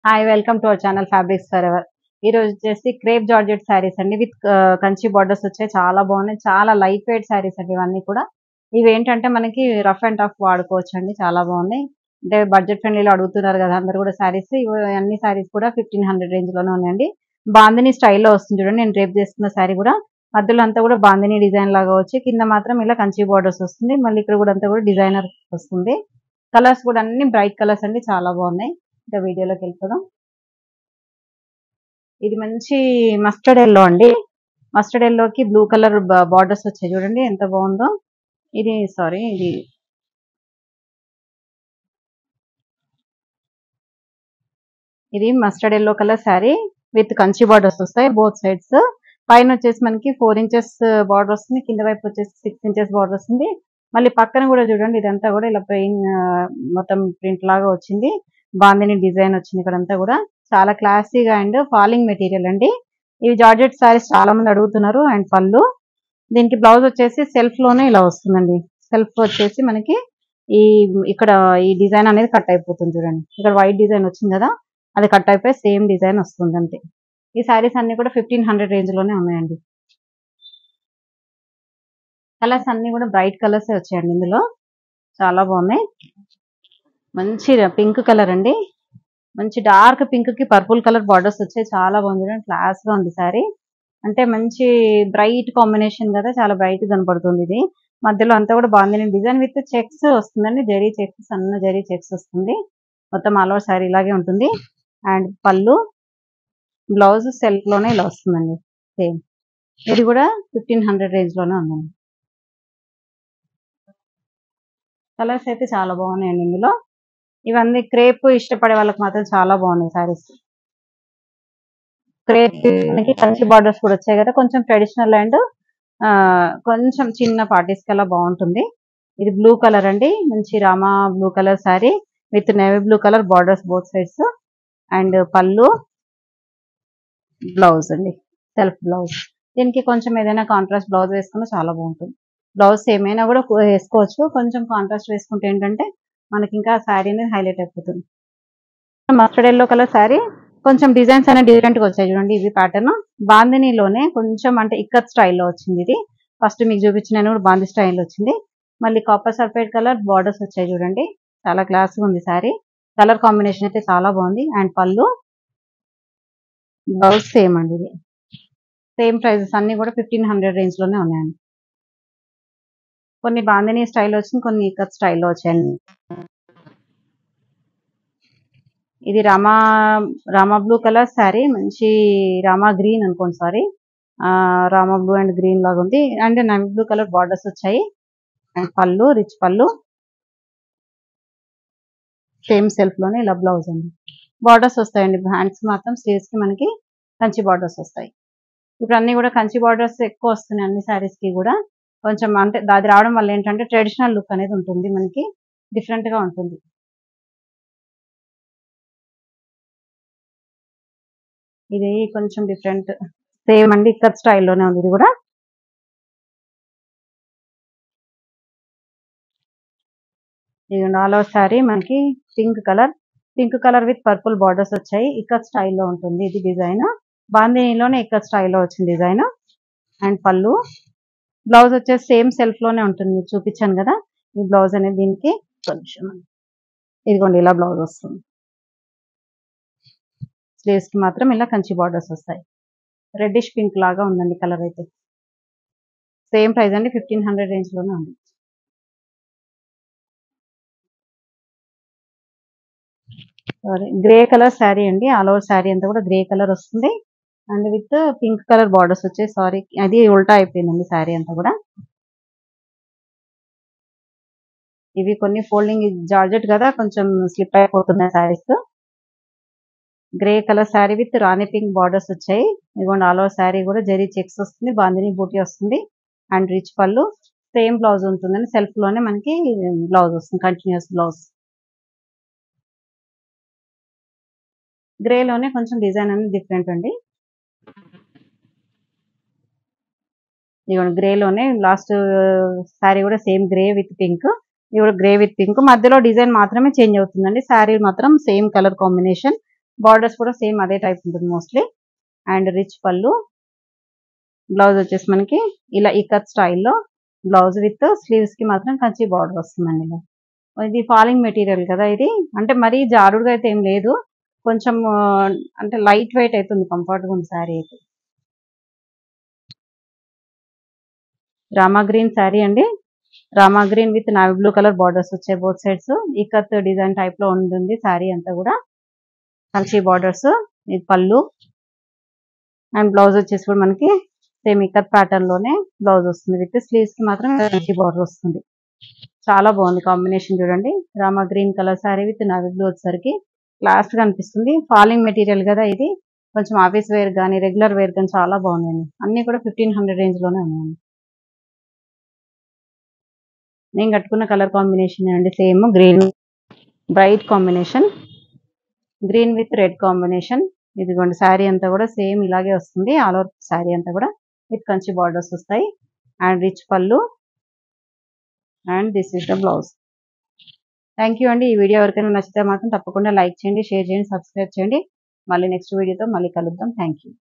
hi welcome to our channel fabrics for ever ఈ రోజు వచ్చేసి క్రేప్ జార్జెట్ శారీస్ అండి విత్ కంచి బార్డర్స్ వచ్చాయి చాలా బాగున్నాయి చాలా లైట్ వెయిట్ శారీస్ అండి ఇవన్నీ కూడా ఇవి ఏంటంటే మనకి రఫ్ అండ్ టఫ్ వాడుకోవచ్చు అండి చాలా బాగున్నాయి అంటే బడ్జెట్ ఫ్రెండ్లీలో అడుగుతున్నారు కదా అందరు కూడా శారీస్ ఇవి అన్ని శారీస్ కూడా ఫిఫ్టీన్ హండ్రెడ్ రేంజ్ లోనే ఉన్నాయండి బాందిని స్టైల్లో వస్తుంది చూడండి నేను రేపు చేస్తున్న శారీ కూడా మధ్యలో అంతా కూడా బాందిని డిజైన్ లాగా వచ్చి కింద మాత్రం ఇలా కంచి బార్డర్స్ వస్తుంది మళ్ళీ ఇక్కడ కూడా అంతా కూడా డిజైనర్ వస్తుంది కలర్స్ కూడా అన్ని బ్రైట్ కలర్స్ అండి చాలా బాగున్నాయి ఇంకా వీడియోలోకి వెళ్ళిపోదాం ఇది మంచి మస్టర్డ్ ఎల్లో అండి మస్టర్డ్ ఎల్లోకి బ్లూ కలర్ బార్డర్స్ వచ్చాయి చూడండి ఎంత బాగుందో ఇది సారీ ఇది ఇది mustard yellow colour sari with Kanchi borders వస్తాయి బోత్ సైడ్స్ పైన వచ్చేసి మనకి ఫోర్ ఇంచెస్ బార్డర్ వస్తుంది కింద వైపు వచ్చేసి సిక్స్ ఇంచెస్ బార్డర్ వస్తుంది మళ్ళీ పక్కన కూడా చూడండి ఇదంతా కూడా ఇలా ప్లెయిన్ మొత్తం ప్రింట్ లాగా వచ్చింది బాందిని డిజైన్ వచ్చింది ఇక్కడంతా కూడా చాలా క్లాసీగా అండ్ ఫాలింగ్ మెటీరియల్ అండి ఇవి జార్జెట్ సారీస్ చాలా మంది అడుగుతున్నారు అండ్ పళ్ళు దీనికి బ్లౌజ్ వచ్చేసి సెల్ఫ్ లోనే ఇలా వస్తుందండి సెల్ఫ్ వచ్చేసి మనకి ఈ ఇక్కడ ఈ డిజైన్ అనేది కట్ అయిపోతుంది చూడండి ఇక్కడ వైట్ డిజైన్ వచ్చింది కదా అది కట్ అయిపోయి సేమ్ డిజైన్ వస్తుంది అంతే ఈ సారీస్ అన్ని కూడా ఫిఫ్టీన్ హండ్రెడ్ రేంజ్ లోనే ఉన్నాయండి కలర్స్ అన్ని కూడా బ్రైట్ కలర్స్ వచ్చాయండి ఇందులో చాలా బాగున్నాయి మంచి పింక్ కలర్ అండి మంచి డార్క్ పింక్ కి పర్పుల్ కలర్ బార్డర్స్ వచ్చాయి చాలా బాగుంది క్లాస్ గా ఉంది సారీ అంటే మంచి బ్రైట్ కాంబినేషన్ కదా చాలా బ్రైట్ కనపడుతుంది ఇది మధ్యలో అంతా కూడా బాగుంది డిజైన్ విత్ చెక్స్ వస్తుందండి జరీ చెక్స్ సన్న జరీ చెక్స్ వస్తుంది మొత్తం ఆల్ ఓవర్ సారీ ఇలాగే ఉంటుంది అండ్ పళ్ళు బ్లౌజ్ సెల్ఫ్ లోనే ఇలా వస్తుందండి సేమ్ ఇది కూడా ఫిఫ్టీన్ హండ్రెడ్ రేంజ్ లోనే ఉందండి కలర్స్ అయితే చాలా బాగున్నాయండి ఇందులో ఇవన్నీ క్రేప్ ఇష్టపడే వాళ్ళకి మాత్రం చాలా బాగున్నాయి సారీస్ క్రేప్ మనకి కంచి బార్డర్స్ కూడా వచ్చాయి కదా కొంచెం ట్రెడిషనల్ అండ్ కొంచెం చిన్న పార్టీస్ కల్లా బాగుంటుంది ఇది బ్లూ కలర్ అండి మంచి Rama blue colour sari with navy blue colour borders both sides and pallu blouse అండి సెల్ఫ్ బ్లౌజ్ దీనికి కొంచెం ఏదైనా కాంట్రాస్ట్ బ్లౌజ్ వేసుకున్నా చాలా బాగుంటుంది బ్లౌజ్ ఏమైనా కూడా వేసుకోవచ్చు కొంచెం కాంట్రాస్ట్ వేసుకుంటే ఏంటంటే మనకి ఇంకా శారీ అనేది హైలైట్ అయిపోతుంది మస్టర్డ్ ఎల్లో కలర్ శారీ కొంచెం డిజైన్స్ అనేవి డిఫరెంట్ గా వచ్చాయి చూడండి ఇది ప్యాటర్న్ బాందినీలోనే కొంచెం అంటే ఇక్కత్ స్టైల్లో వచ్చింది ఇది ఫస్ట్ మీకు చూపించిన కూడా బాంది స్టైల్లో వచ్చింది మళ్ళీ కాపర్ సల్ఫేట్ కలర్ బార్డర్స్ వచ్చాయి చూడండి చాలా క్లాస్ ఉంది శారీ కలర్ కాంబినేషన్ అయితే చాలా బాగుంది అండ్ పళ్ళు బ్లౌజ్ సేమ్ అండి ఇది సేమ్ ప్రైజెస్ అన్ని కూడా ఫిఫ్టీన్ హండ్రెడ్ రేంజ్ లోనే ఉన్నాయండి కొన్ని బాందిని స్టైల్ వచ్చింది కొన్ని ఇక్కత్ స్టైల్లో వచ్చాయండి ఇది రామా రామా బ్లూ కలర్ శారీ మంచి రామా గ్రీన్ అనుకోండి sorry Rama blue and green లాగా ఉంది and navy blue colour borders వచ్చాయి and pallu rich pallu same self లోనే ఇలా బ్లౌజ్ అండి బార్డర్స్ వస్తాయండి హ్యాండ్స్ మాత్రం స్లీవ్స్ కి మనకి కంచి బార్డర్స్ వస్తాయి ఇప్పుడు అన్ని కూడా కంచి బార్డర్స్ ఎక్కువ వస్తున్నాయి అన్ని శారీస్ కి కూడా కొంచెం అంటే అది రావడం వల్ల ఏంటంటే ట్రెడిషనల్ లుక్ అనేది ఉంటుంది మనకి డిఫరెంట్ గా ఉంటుంది ఇది కొంచెం డిఫరెంట్ సేమ్ అండి ఇక్కడ స్టైల్లోనే ఉంది ఇది కూడా ఇది నాలో శారీ మనకి pink colour pink colour with purple borders వచ్చాయి ఇక్కడ స్టైల్లో ఉంటుంది ఇది డిజైన్ బాందినీలోనే ఇక్కడ స్టైల్లో వచ్చింది డిజైన్ అండ్ పళ్ళు బ్లౌజ్ వచ్చేసి సేమ్ సెల్ఫ్ లోనే ఉంటుంది మీకు చూపించాను కదా ఈ బ్లౌజ్ అనేది దీనికి కొంచెం ఇదిగోండి ఇలా బ్లౌజ్ వస్తుంది స్లీవ్స్ కి మాత్రం ఇలా కంచి బార్డర్స్ వస్తాయి రెడ్డిష్ పింక్ లాగా ఉందండి కలర్ అయితే సేమ్ ప్రైస్ అండి ఫిఫ్టీన్ హండ్రెడ్ రేంజ్ లోనే ఉంది సారీ గ్రే కలర్ శారీ అండి ఆల్ ఓవర్ శారీ అంతా కూడా గ్రే కలర్ వస్తుంది and with pink colour borders వచ్చాయి సారీ అది ఉల్టా అయిపోయిందండి శారీ అంతా కూడా ఇవి కొన్ని ఫోల్డింగ్ జార్జెట్ కదా కొంచెం స్లిప్ అయిపోతున్నాయి saris grey colour sari with Rani pink borders వచ్చాయి ఇదిగోండి ఆల్ ఓవర్ శారీ కూడా జరీ చెక్స్ వస్తుంది బాందిని బూటీ వస్తుంది and rich pallu same blouse ఉంటుందని సెల్ఫ్ లోనే మనకి బ్లౌజ్ వస్తుంది కంటిన్యూస్ బ్లౌజ్ గ్రేలోనే కొంచెం డిజైన్ అనేది డిఫరెంట్ అండి ఇదిగోండి గ్రేలోనే లాస్ట్ శారీ కూడా సేమ్ గ్రే విత్ పింక్ ఇది కూడా గ్రే విత్ పింక్ మధ్యలో డిజైన్ మాత్రమే చేంజ్ అవుతుందండి శారీ మాత్రం సేమ్ కలర్ కాంబినేషన్ బార్డర్స్ కూడా సేమ్ అదే టైప్ ఉంటుంది mostly and rich pallu blouse వచ్చేసి మనకి ఇలా ఇకత్ స్టైల్లో బ్లౌజ్ విత్ స్లీవ్స్ కి మాత్రం కంచి బార్డర్ వస్తుందండి ఇలా ఇది ఫాలింగ్ మెటీరియల్ కదా ఇది అంటే మరీ జారుడుగా అయితే ఏం లేదు కొంచెం ఆ, అంటే లైట్ వెయిట్ అవుతుంది కంఫర్ట్గా ఉంది శారీ అయితే రామా గ్రీన్ శారీ అండి Rama green with navy blue colour borders వచ్చాయి both sides ikat design type లో ఉంటుంది శారీ అంతా కూడా కంచి బార్డర్స్ ఇది పళ్ళు అండ్ బ్లౌజ్ వచ్చేసి కూడా మనకి సేమ్ ఇకత్ ప్యాటర్న్ లోనే బ్లౌజ్ వస్తుంది విత్ స్లీవ్స్ కి మాత్రం కంచి బార్డర్ వస్తుంది చాలా బాగుంది కాంబినేషన్ చూడండి Rama green colour sari with navy blue వచ్చేసరికి లాస్ట్ గా అనిపిస్తుంది ఫాలింగ్ మెటీరియల్ కదా ఇది కొంచెం ఆఫీస్ వేర్ కానీ రెగ్యులర్ వేర్ కానీ చాలా బాగున్నాయి అన్ని కూడా ఫిఫ్టీన్ హండ్రెడ్ రేంజ్ లోనే ఉన్నాయి నేను కట్టుకున్న కలర్ కాంబినేషన్ అండి same green bright combination green with red combination ఇదిగోండి శారీ అంతా కూడా సేమ్ ఇలాగే వస్తుంది ఆల్ ఓవర్ శారీ అంతా కూడా విత్ కంచి బార్డర్స్ వస్తాయి and rich pallu and this is the blouse thank you అండి ఈ వీడియో ఎవరికైనా నచ్చితే మాత్రం తప్పకుండా లైక్ చేయండి షేర్ చేయండి సబ్స్క్రైబ్ చేయండి మళ్ళీ నెక్స్ట్ వీడియోతో మళ్ళీ కలుద్దాం థ్యాంక్ యూ